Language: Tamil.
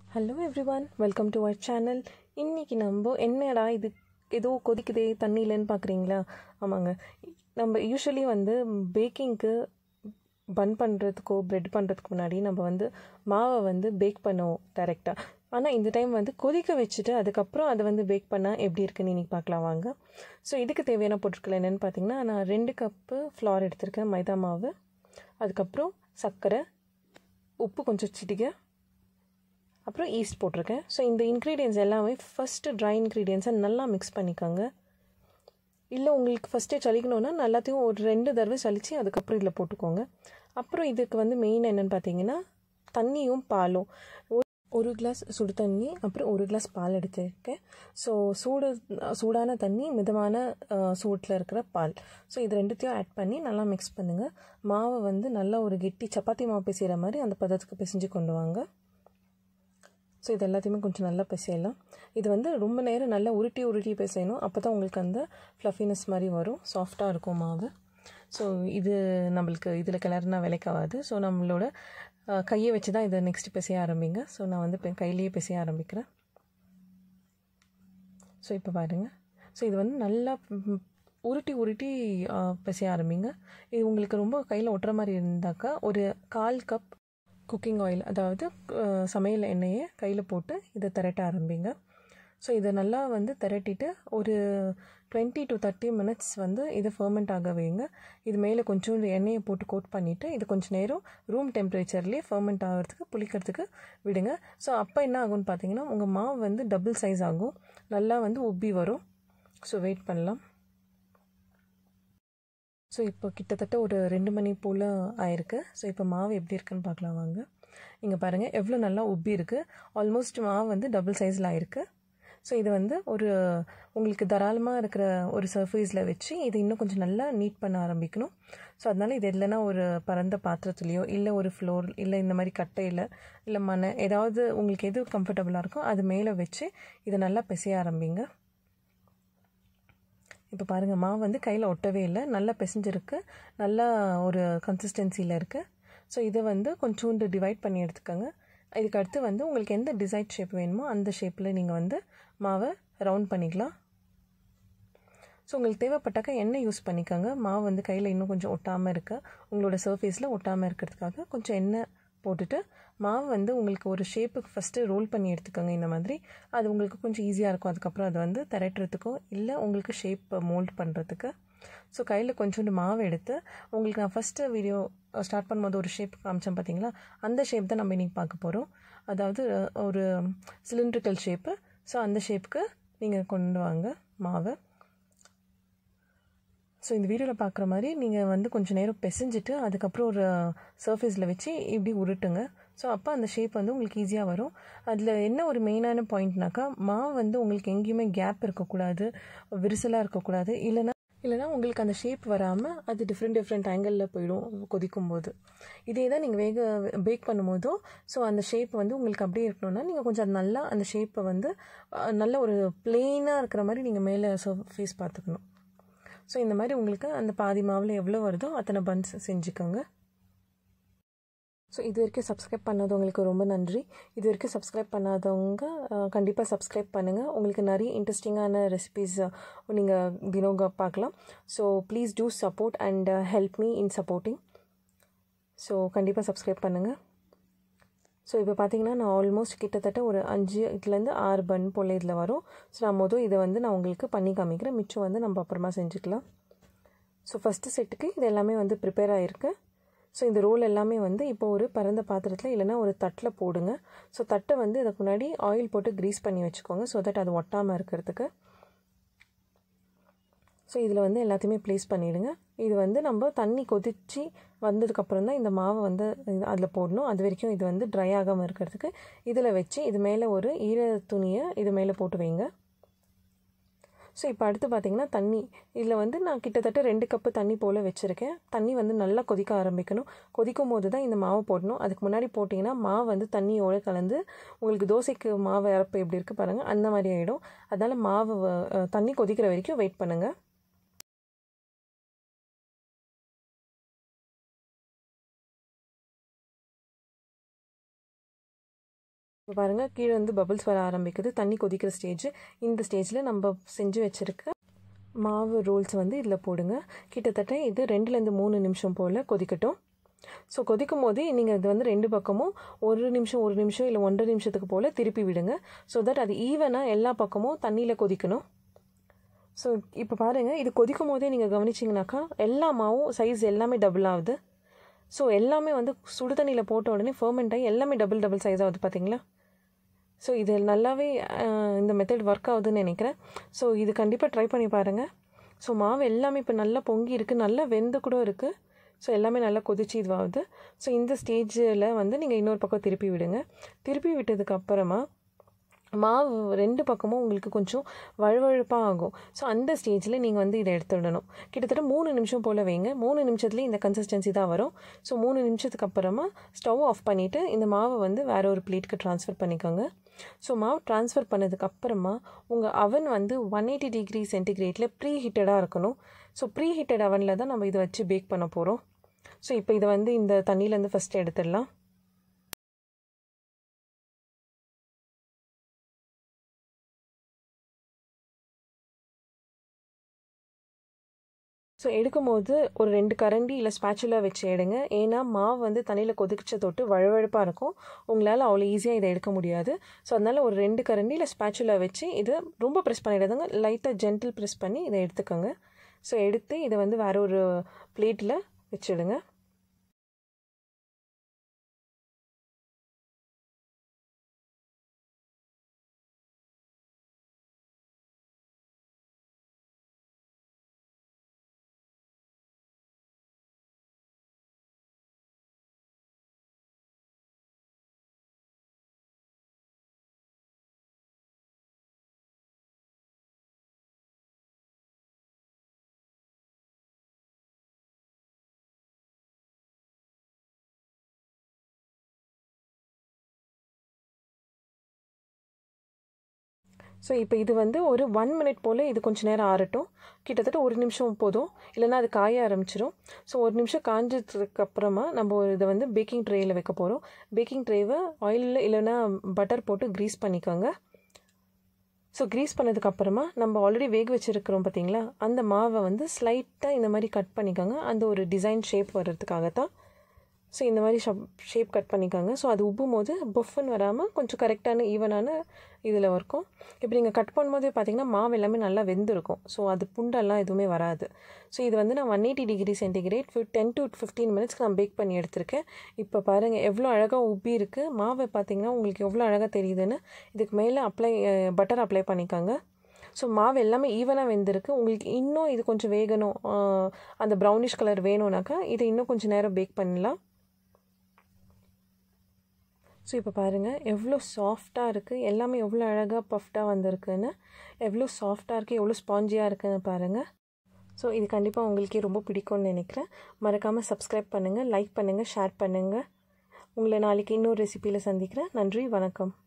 hello everyone welcome to our channel இன்றைக்கி நம்ம என்னடா இது ஏதோ கொதிக்குதே தண்ணி இல்லைன்னு பார்க்குறீங்களா ஆமாங்க நம்ம யூஸ்வலி வந்து பேக்கிங்க்கு பன் பண்ணுறதுக்கோ ப்ரெட் பண்ணுறதுக்கு முன்னாடி நம்ம வந்து மாவை வந்து பேக் பண்ணுவோம் டேரெக்டாக ஆனால் இந்த டைம் வந்து கொதிக்க வச்சுட்டு அதுக்கப்புறம் அதை வந்து பேக் பண்ணால் எப்படி இருக்குன்னு இன்றைக்கி பார்க்கலாம் வாங்க ஸோ இதுக்கு தேவையான பொருட்கள் என்னென்னு பார்த்தீங்கன்னா நான் ரெண்டு கப்பு ஃப்ளார் எடுத்திருக்கேன் மைதா மாவு அதுக்கப்புறம் சர்க்கரை உப்பு கொஞ்சம் சிட்டிகை அப்புறம் ஈஸ்ட் போட்டிருக்கேன் ஸோ இந்த இன்க்ரீடியன்ஸ் எல்லாமே ஃபஸ்ட்டு ட்ரை இன்க்ரீடியன்ஸை நல்லா மிக்ஸ் பண்ணிக்கோங்க இல்லை உங்களுக்கு ஃபஸ்ட்டே சலிக்கணுன்னா எல்லாத்தையும் ஒரு ரெண்டு தடவை சலித்து அதுக்கப்புறம் இதில் போட்டுக்கோங்க அப்புறம் இதுக்கு வந்து மெயின் என்னென்னு பார்த்தீங்கன்னா தண்ணியும் பாலும் ஒரு கிளாஸ் சுடு தண்ணி அப்புறம் ஒரு கிளாஸ் பால் எடுத்துருக்கேன் ஸோ சூடு சூடான தண்ணி மிதமான சூட்டில் இருக்கிற பால் ஸோ இது ரெண்டுத்தையும் ஆட் பண்ணி நல்லா மிக்ஸ் பண்ணுங்கள் மாவை வந்து நல்லா ஒரு கெட்டி சப்பாத்தி மாவு பிசைகிற மாதிரி அந்த பதத்துக்கு பிசைஞ்சு கொண்டு வாங்க ஸோ இது எல்லாத்தையுமே கொஞ்சம் நல்லா பிசையலாம் இது வந்து ரொம்ப நேரம் நல்லா உருட்டி உருட்டி பிசையணும் அப்போ தான் உங்களுக்கு அந்த ஃப்ளஃபினஸ் மாதிரி வரும் சாஃப்டாக இருக்கும் மாவு ஸோ இது நம்மளுக்கு இதில் கிளறுனா விலைக்காகாது ஸோ நம்மளோட கையை வச்சு தான் இதை நெக்ஸ்ட் பிசைய ஆரம்பிங்க ஸோ நான் வந்து இப்போ கையிலேயே பிசைய ஆரம்பிக்கிறேன் ஸோ இப்போ பாருங்கள் ஸோ இது வந்து நல்லா உருட்டி உருட்டி பிசைய ஆரம்பிங்க இது உங்களுக்கு ரொம்ப கையில் ஒட்டுற மாதிரி இருந்தாக்கா ஒரு கால் கப் குக்கிங் ஆயில் அதாவது சமையல் எண்ணெயை கையில் போட்டு இதை திரட்ட ஆரம்பிங்க ஸோ இதை நல்லா வந்து திரட்டிட்டு ஒரு டுவெண்ட்டி டு தேர்ட்டி மினிட்ஸ் வந்து இதை ஃபர்மெண்ட் ஆக வைங்க இது மேலே கொஞ்சோண்டு எண்ணெயை போட்டு கோட் பண்ணிவிட்டு இது கொஞ்சம் நேரம் ரூம் டெம்பரேச்சர்லேயே ஃபர்மெண்ட் ஆகிறதுக்கு புளிக்கிறதுக்கு விடுங்க ஸோ அப்போ என்ன ஆகும்னு பார்த்தீங்கன்னா உங்கள் மாவு வந்து டபுள் சைஸ் ஆகும் நல்லா வந்து உப்பி வரும் ஸோ வெயிட் பண்ணலாம் ஸோ இப்போ கிட்டத்தட்ட ஒரு ரெண்டு மணி போல் ஆயிருக்கு ஸோ இப்போ மாவு எப்படி இருக்குன்னு பார்க்கலாம் வாங்க இங்கே பாருங்கள் எவ்வளோ நல்லா உப்பி இருக்குது ஆல்மோஸ்ட் மாவு வந்து டபுள் சைஸில் ஆயிருக்கு ஸோ இது வந்து ஒரு உங்களுக்கு தாராளமாக இருக்கிற ஒரு சர்ஃபேஸில் வச்சு இது இன்னும் கொஞ்சம் நல்லா நீட் பண்ண ஆரம்பிக்கணும் ஸோ அதனால் இது இல்லைன்னா ஒரு பரந்த பாத்திரத்துலேயோ இல்லை ஒரு ஃப்ளோர் இல்லை இந்த மாதிரி கட்டையில் இல்லை மனை ஏதாவது உங்களுக்கு எது கம்ஃபர்டபுளாக இருக்கோ அது மேலே வச்சு இதை நல்லா பிசைய ஆரம்பிங்க இப்போ பாருங்கள் மாவு வந்து கையில் ஒட்டவே இல்லை நல்லா பிசைஞ்சிருக்கு நல்லா ஒரு கன்சிஸ்டன்சியில் இருக்குது ஸோ இதை வந்து கொஞ்சோண்டு டிவைட் பண்ணி எடுத்துக்கோங்க இதுக்கு அடுத்து வந்து உங்களுக்கு எந்த டிசைட் ஷேப் வேணுமோ அந்த ஷேப்பில் நீங்கள் வந்து மாவை ரவுண்ட் பண்ணிக்கலாம் ஸோ உங்களுக்கு தேவைப்பட்டாக்கா எண்ணெய் யூஸ் பண்ணிக்கோங்க மாவு வந்து கையில் இன்னும் கொஞ்சம் ஒட்டாமல் இருக்க உங்களோட சர்ஃபேஸில் ஒட்டாமல் இருக்கிறதுக்காக கொஞ்சம் எண்ணெய் போட்டுட்டு மாவு வந்து உங்களுக்கு ஒரு ஷேப்புக்கு ஃபஸ்ட்டு ரோல் பண்ணி எடுத்துக்கோங்க இந்த மாதிரி அது உங்களுக்கு கொஞ்சம் ஈஸியாக இருக்கும் அதுக்கப்புறம் அது வந்து திரட்டுறதுக்கோ இல்லை உங்களுக்கு ஷேப் மோல்ட் பண்ணுறதுக்கு ஸோ கையில் கொஞ்சோண்டு மாவு எடுத்து உங்களுக்கு நான் ஃபஸ்ட்டு வீடியோ ஸ்டார்ட் பண்ணும்போது ஒரு ஷேப் காமிச்சேன் பார்த்தீங்களா அந்த ஷேப் தான் நம்ம இன்றைக்கி பார்க்க போகிறோம் அதாவது ஒரு சிலிண்ட்ரிக்கல் ஷேப்பு ஸோ அந்த ஷேப்புக்கு நீங்கள் கொண்டு வாங்க மாவை ஸோ இந்த வீடியோவில் பார்க்குற மாதிரி நீங்கள் வந்து கொஞ்சம் நேரம் பிசைஞ்சிட்டு அதுக்கப்புறம் ஒரு சர்ஃபேஸில் வச்சு இப்படி உருட்டுங்க ஸோ அப்போ அந்த ஷேப் வந்து உங்களுக்கு ஈஸியாக வரும் அதில் என்ன ஒரு மெயினான பாயிண்ட்னாக்கா மாவு வந்து உங்களுக்கு எங்கேயுமே கேப் இருக்கக்கூடாது விரிசலாக இருக்கக்கூடாது இல்லைனா இல்லைனா உங்களுக்கு அந்த ஷேப் வராமல் அது டிஃப்ரெண்ட் டிஃப்ரெண்ட் ஆங்கிளில் போயிடும் கொதிக்கும் போது இதே தான் நீங்கள் வேக பேக் பண்ணும்போதும் ஸோ அந்த ஷேப் வந்து உங்களுக்கு அப்படியே இருக்கணும்னா நீங்கள் கொஞ்சம் அது நல்லா அந்த ஷேப்பை வந்து நல்ல ஒரு பிளெயினாக இருக்கிற மாதிரி நீங்கள் மேலே சர்ஃபேஸ் பார்த்துக்கணும் ஸோ இந்த மாதிரி உங்களுக்கு அந்த பாதி மாவில் எவ்வளோ வருதோ அத்தனை பன்ஸ் செஞ்சுக்கோங்க ஸோ இது வரைக்கும் சப்ஸ்கிரைப் பண்ணாதவங்களுக்கு ரொம்ப நன்றி இது வரைக்கும் சப்ஸ்கிரைப் பண்ணாதவங்க கண்டிப்பாக சப்ஸ்கிரைப் பண்ணுங்கள் உங்களுக்கு நிறைய இன்ட்ரெஸ்டிங்கான ரெசிபீஸ் நீங்கள் தினம் பார்க்கலாம் so please do support and help me in supporting so கண்டிப்பாக சப்ஸ்கிரைப் பண்ணுங்கள் ஸோ இப்போ பார்த்தீங்கன்னா நான் ஆல்மோஸ்ட் கிட்டத்தட்ட ஒரு அஞ்சு இதுலேருந்து ஆறு பன் போல் இதில் வரும் ஸோ நான் மொதல் இதை வந்து நான் உங்களுக்கு பண்ணி காமிக்கிறேன் மிச்சம் வந்து நம்ம அப்புறமா செஞ்சுக்கலாம் ஸோ ஃபஸ்ட்டு செட்டுக்கு இது எல்லாமே வந்து ப்ரிப்பேர் ஆகிருக்கு ஸோ இந்த ரோல் எல்லாமே வந்து இப்போ ஒரு பரந்த பாத்திரத்தில் இல்லைனா ஒரு தட்டில் போடுங்க ஸோ தட்டை வந்து இதுக்கு முன்னாடி ஆயில் போட்டு க்ரீஸ் பண்ணி வச்சுக்கோங்க ஸோ தட் அது ஒட்டாமல் இருக்கிறதுக்கு ஸோ இதில் வந்து எல்லாத்தையுமே ப்ளேஸ் பண்ணிவிடுங்க இது வந்து நம்ம தண்ணி கொதித்து வந்ததுக்கப்புறம் தான் இந்த மாவை வந்து அதில் போடணும் அது வரைக்கும் இது வந்து ட்ரை ஆகாமல் இருக்கிறதுக்கு இதில் வச்சு இது மேலே ஒரு ஈர துணியை இது மேலே போட்டு வைங்க ஸோ இப்போ அடுத்து பார்த்திங்கன்னா தண்ணி இதில் வந்து நான் கிட்டத்தட்ட ரெண்டு கப்பு தண்ணி போல் வச்சுருக்கேன் தண்ணி வந்து நல்லா கொதிக்க ஆரம்பிக்கணும் கொதிக்கும் போது தான் இந்த மாவு போடணும் அதுக்கு முன்னாடி போட்டிங்கன்னா மாவு வந்து தண்ணியோடு கலந்து உங்களுக்கு தோசைக்கு மாவு இறப்பு எப்படி இருக்குது பாருங்கள் அந்த மாதிரி ஆகிடும் அதனால் மாவு தண்ணி கொதிக்கிற வரைக்கும் வெயிட் பண்ணுங்கள் இப்போ பாருங்கள் கீழே வந்து பபிள்ஸ் வர ஆரம்பிக்குது தண்ணி கொதிக்கிற ஸ்டேஜ் இந்த ஸ்டேஜில் நம்ம செஞ்சு வச்சுருக்க மாவு ரோல்ஸ் வந்து இதில் போடுங்க கிட்டத்தட்ட இது ரெண்டுலேருந்து மூணு நிமிஷம் போல் கொதிக்கட்டும் ஸோ கொதிக்கும் போதே நீங்கள் இது வந்து ரெண்டு பக்கமும் ஒரு நிமிஷம் ஒரு நிமிஷம் இல்லை ஒன்றரை நிமிஷத்துக்கு போல் திருப்பி விடுங்க ஸோ தட் அது ஈவனாக எல்லா பக்கமும் தண்ணியில் கொதிக்கணும் ஸோ இப்போ பாருங்கள் இது கொதிக்கும் போதே நீங்கள் கவனிச்சிங்கனாக்கா எல்லா மாவும் சைஸ் எல்லாமே டபுள் ஆகுது ஸோ எல்லாமே வந்து சுடு தண்ணியில் போட்ட உடனே ஃபர்மெண்ட் ஆகி எல்லாமே டபுள் டபுள் சைஸ் ஆகுது பார்த்தீங்களா ஸோ இது நல்லாவே இந்த மெத்தட் ஒர்க் ஆகுதுன்னு நினைக்கிறேன் ஸோ இது கண்டிப்பாக ட்ரை பண்ணி பாருங்கள் ஸோ மாவு எல்லாமே இப்போ நல்லா பொங்கி இருக்குது நல்லா வெந்து கூட இருக்குது ஸோ எல்லாமே நல்லா கொதிச்சு இதுவாகுது ஸோ இந்த ஸ்டேஜில் வந்து நீங்கள் இன்னொரு பக்கம் திருப்பி விடுங்க திருப்பி விட்டதுக்கு அப்புறமா மாவு ரெண்டு பக்கமும் உங்களுக்கு கொஞ்சம் வழுவழுப்பாக ஆகும் ஸோ அந்த ஸ்டேஜில் நீங்கள் வந்து இதை எடுத்துடணும் கிட்டத்தட்ட மூணு நிமிஷம் போல் வைங்க மூணு நிமிஷத்துலேயே இந்த கன்சிஸ்டன்சி தான் வரும் ஸோ மூணு நிமிஷத்துக்கு அப்புறமா ஸ்டவ் ஆஃப் பண்ணிவிட்டு இந்த மாவை வந்து வேறு ஒரு பிளேட்டுக்கு ட்ரான்ஸ்ஃபர் பண்ணிக்கோங்க ஸோ மாவு ட்ரான்ஸ்ஃபர் பண்ணதுக்கு அப்புறமா உங்கள் அவன் வந்து ஒன் எயிட்டி டிகிரி சென்டிகிரேட்டில் ப்ரீ ஹீட்டடாக இருக்கணும் ஸோ ப்ரீ ஹீட்டட் அவனில் தான் நம்ம இதை வச்சு பேக் பண்ண போகிறோம் ஸோ இப்போ இதை வந்து இந்த தண்ணியிலேருந்து ஃபஸ்ட்டு எடுத்துடலாம் ஸோ எடுக்கும்போது ஒரு ரெண்டு கரண்டி இல்லை ஸ்பேச்சுலா வச்சு எடுங்க ஏன்னா மாவு வந்து தண்ணியில் கொதிச்ச தொட்டு வழுவழுப்பாக இருக்கும் உங்களால் அவ்வளோ ஈஸியாக இதை எடுக்க முடியாது ஸோ அதனால் ஒரு ரெண்டு கரண்டி இல்லை ஸ்பேச்சுலா வச்சு இதை ரொம்ப ப்ரெஸ் பண்ணிடுதுங்க லைட்டாக ஜென்டில் ப்ரெஸ் பண்ணி இதை எடுத்துக்கோங்க ஸோ எடுத்து இதை வந்து வேற ஒரு பிளேட்டில் வச்சுடுங்க ஸோ இப்போ இது வந்து ஒரு ஒன் மினிட் போல் இது கொஞ்சம் நேரம் ஆறட்டும் கிட்டத்தட்ட ஒரு நிமிஷம் போதும் இல்லைன்னா அது காய ஆரம்பிச்சிடும் ஸோ ஒரு நிமிஷம் காஞ்சதுக்கு அப்புறமா நம்ம ஒரு இதை வந்து பேக்கிங் ட்ரேயில் வைக்க போகிறோம் பேக்கிங் ட்ரேவை ஆயிலில் இல்லைன்னா பட்டர் போட்டு க்ரீஸ் பண்ணிக்கோங்க ஸோ க்ரீஸ் பண்ணதுக்கப்புறமா நம்ம ஆல்ரெடி வேக வச்சுருக்கிறோம் பார்த்தீங்களா அந்த மாவை வந்து ஸ்லைட்டாக இந்த மாதிரி கட் பண்ணிக்கோங்க அந்த ஒரு டிசைன் ஷேப் வர்றதுக்காக தான் ஸோ இந்த மாதிரி ஷப் ஷேப் கட் பண்ணிக்கோங்க ஸோ அது உப்பும் போது பஃப்னு வராமல் கொஞ்சம் கரெக்டான ஈவனான இதில் இருக்கும் இப்போ நீங்கள் கட் பண்ணும்போதே பார்த்தீங்கன்னா மாவு எல்லாமே நல்லா வெந்திருக்கும் ஸோ அது புண்டெல்லாம் எதுவுமே வராது ஸோ இது வந்து நான் one eighty degree centigrade ten to fifteen மினிட்ஸ்க்கு நான் பேக் பண்ணி எடுத்திருக்கேன் இப்போ பாருங்கள் எவ்வளோ அழகாக உப்பி இருக்குது மாவை பார்த்தீங்கன்னா உங்களுக்கு எவ்வளோ அழகாக தெரியுதுன்னு இதுக்கு மேலே அப்ளை பட்டர் அப்ளை பண்ணிக்கோங்க ஸோ மாவு எல்லாமே ஈவனாக வெந்திருக்கு உங்களுக்கு இன்னும் இது கொஞ்சம் வேகணும் அந்த ப்ரௌனிஷ் கலர் வேணும்னாக்கா இதை இன்னும் கொஞ்சம் நேரம் பேக் பண்ணலாம் ஸோ இப்போ பாருங்கள் எவ்வளோ சாஃப்டாக இருக்குது எல்லாமே எவ்வளோ அழகாக பஃப்டாக வந்திருக்குன்னு எவ்வளோ சாஃப்டாக இருக்குது எவ்வளோ ஸ்பாஞ்சியாக இருக்குன்னு பாருங்கள் ஸோ இது கண்டிப்பாக உங்களுக்கே ரொம்ப பிடிக்கும்னு நினைக்கிறேன் மறக்காமல் சப்ஸ்கிரைப் பண்ணுங்கள் லைக் பண்ணுங்கள் ஷேர் பண்ணுங்கள் உங்களை நாளைக்கு இன்னொரு ரெசிப்பியில் சந்திக்கிறேன் நன்றி வணக்கம்